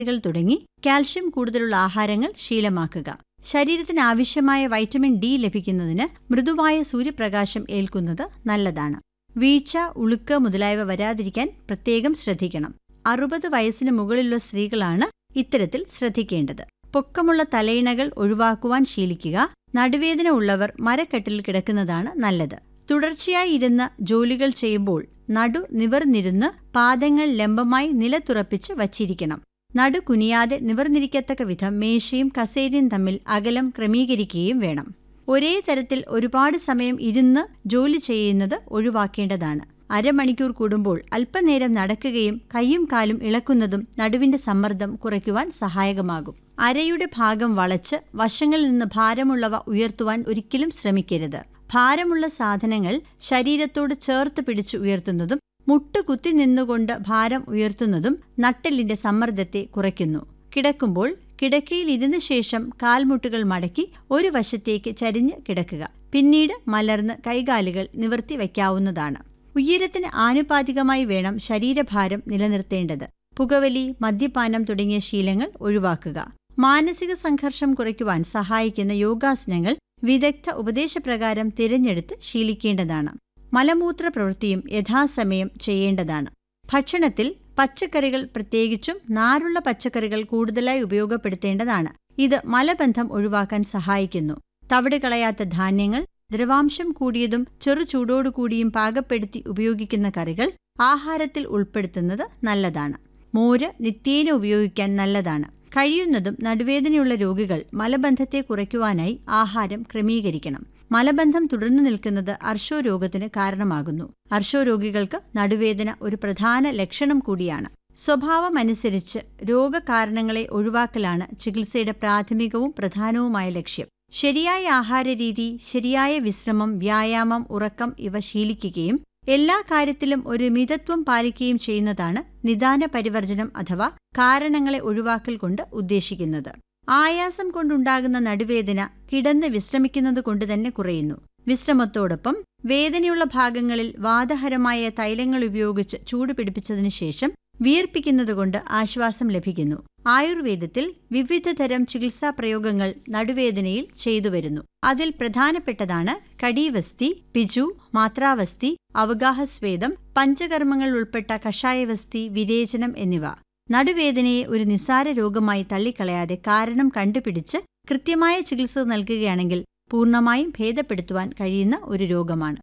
കൾ തുടങ്ങി കാൽഷ്യം കൂടുതലുള്ള ആഹാരങ്ങൾ ശീലമാക്കുക ശരീരത്തിന് ആവശ്യമായ വൈറ്റമിൻ ഡി ലഭിക്കുന്നതിന് മൃദുവായ സൂര്യപ്രകാശം ഏൽക്കുന്നത് നല്ലതാണ് വീഴ്ച ഉളുക്ക് മുതലായവ വരാതിരിക്കാൻ പ്രത്യേകം ശ്രദ്ധിക്കണം അറുപത് വയസ്സിന് മുകളിലുള്ള സ്ത്രീകളാണ് ഇത്തരത്തിൽ ശ്രദ്ധിക്കേണ്ടത് പൊക്കമുള്ള തലയിണകൾ ഒഴിവാക്കുവാൻ ശീലിക്കുക നടുവേദന ഉള്ളവർ മരക്കെട്ടിൽ കിടക്കുന്നതാണ് നല്ലത് തുടർച്ചയായി ഇരുന്ന് ജോലികൾ ചെയ്യുമ്പോൾ നടു നിവർന്നിരുന്ന് പാദങ്ങൾ ലംബമായി നിലത്തുറപ്പിച്ച് വച്ചിരിക്കണം നടു കുനിയാതെ നിവർന്നിരിക്കത്തക്ക വിധം മേശയും കസേരയും തമ്മിൽ അകലം ക്രമീകരിക്കുകയും വേണം ഒരേ തരത്തിൽ ഒരുപാട് സമയം ഇരുന്ന് ജോലി ചെയ്യുന്നത് ഒഴിവാക്കേണ്ടതാണ് അരമണിക്കൂർ കൂടുമ്പോൾ അല്പനേരം നടക്കുകയും കൈയും കാലും ഇളക്കുന്നതും നടുവിന്റെ സമ്മർദ്ദം കുറയ്ക്കുവാൻ സഹായകമാകും അരയുടെ ഭാഗം വളച്ച് വശങ്ങളിൽ നിന്ന് ഭാരമുള്ളവ ഉയർത്തുവാൻ ഒരിക്കലും ശ്രമിക്കരുത് ഭാരമുള്ള സാധനങ്ങൾ ശരീരത്തോട് ചേർത്ത് പിടിച്ച് ഉയർത്തുന്നതും മുട്ട് കുത്തി നിന്നുകൊണ്ട് ഭാരം ഉയർത്തുന്നതും നട്ടെല്ലിന്റെ സമ്മർദ്ദത്തെ കുറയ്ക്കുന്നു കിടക്കുമ്പോൾ കിടക്കയിൽ ഇരുന്ന ശേഷം കാൽമുട്ടുകൾ മടക്കി ഒരു വശത്തേക്ക് ചരിഞ്ഞ് കിടക്കുക പിന്നീട് മലർന്ന് കൈകാലുകൾ നിവർത്തി വയ്ക്കാവുന്നതാണ് ഉയരത്തിന് ആനുപാതികമായി വേണം ശരീരഭാരം നിലനിർത്തേണ്ടത് പുകവലി മദ്യപാനം തുടങ്ങിയ ശീലങ്ങൾ ഒഴിവാക്കുക മാനസിക സംഘർഷം കുറയ്ക്കുവാൻ സഹായിക്കുന്ന യോഗാസനങ്ങൾ വിദഗ്ധ ഉപദേശപ്രകാരം തിരഞ്ഞെടുത്ത് ശീലിക്കേണ്ടതാണ് മലമൂത്ര പ്രവൃത്തിയും യഥാസമയം ചെയ്യേണ്ടതാണ് ഭക്ഷണത്തിൽ പച്ചക്കറികൾ പ്രത്യേകിച്ചും നാരുള്ള പച്ചക്കറികൾ കൂടുതലായി ഉപയോഗപ്പെടുത്തേണ്ടതാണ് ഇത് മലബന്ധം ഒഴിവാക്കാൻ സഹായിക്കുന്നു തവിട് കളയാത്ത ധാന്യങ്ങൾ ദ്രവാംശം കൂടിയതും ചെറു ചൂടോടുകൂടിയും പാകപ്പെടുത്തി ഉപയോഗിക്കുന്ന കറികൾ ആഹാരത്തിൽ ഉൾപ്പെടുത്തുന്നത് നല്ലതാണ് മോര് നിത്യേന ഉപയോഗിക്കാൻ നല്ലതാണ് കഴിയുന്നതും നടുവേദനയുള്ള രോഗികൾ മലബന്ധത്തെ കുറയ്ക്കുവാനായി ആഹാരം ക്രമീകരിക്കണം മലബന്ധം തുടർന്നു നിൽക്കുന്നത് അർശോരോഗത്തിന് കാരണമാകുന്നു അർശോരോഗികൾക്ക് നടുവേദന ഒരു പ്രധാന ലക്ഷണം കൂടിയാണ് സ്വഭാവമനുസരിച്ച് രോഗകാരണങ്ങളെ ഒഴിവാക്കലാണ് ചികിത്സയുടെ പ്രാഥമികവും പ്രധാനവുമായ ലക്ഷ്യം ശരിയായ ആഹാരരീതി ശരിയായ വിശ്രമം വ്യായാമം ഉറക്കം ഇവ ശീലിക്കുകയും എല്ലാ കാര്യത്തിലും ഒരു മിതത്വം പാലിക്കുകയും ചെയ്യുന്നതാണ് നിദാന പരിവർജനം അഥവാ കാരണങ്ങളെ ഒഴിവാക്കൽ കൊണ്ട് ഉദ്ദേശിക്കുന്നത് ആയാസം കൊണ്ടുണ്ടാകുന്ന നടുവേദന കിടന്ന് വിശ്രമിക്കുന്നത് കൊണ്ട് തന്നെ കുറയുന്നു വിശ്രമത്തോടൊപ്പം വേദനയുള്ള ഭാഗങ്ങളിൽ വാതഹരമായ തൈലങ്ങൾ ഉപയോഗിച്ച് ചൂട് പിടിപ്പിച്ചതിനു ശേഷം വിയർപ്പിക്കുന്നതുകൊണ്ട് ആശ്വാസം ലഭിക്കുന്നു ആയുർവേദത്തിൽ വിവിധതരം ചികിത്സാ പ്രയോഗങ്ങൾ നടുവേദനയിൽ ചെയ്തുവരുന്നു അതിൽ പ്രധാനപ്പെട്ടതാണ് കടീവസ്തി പിജു മാത്രാവസ്തി അവഗാഹസ്വേദം പഞ്ചകർമ്മങ്ങൾ ഉൾപ്പെട്ട കഷായവസ്തി വിരേചനം എന്നിവ നടുവേദനയെ ഒരു നിസ്സാര രോഗമായി തള്ളിക്കളയാതെ കാരണം കണ്ടുപിടിച്ച് കൃത്യമായ ചികിത്സ നൽകുകയാണെങ്കിൽ പൂർണ്ണമായും ഭേദപ്പെടുത്തുവാൻ കഴിയുന്ന ഒരു രോഗമാണ്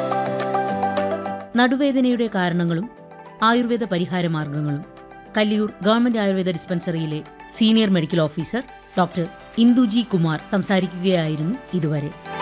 നടുവേദനയുടെ കാരണങ്ങളും ആയുർവേദ പരിഹാര മാർഗങ്ങളും കല്ലിയൂർ ഗവൺമെന്റ് ആയുർവേദ ഡിസ്പെൻസറിയിലെ senior medical officer doctor Induji Kumar സംസാരിക്കുകയായിരുന്നു ഇതുവരെ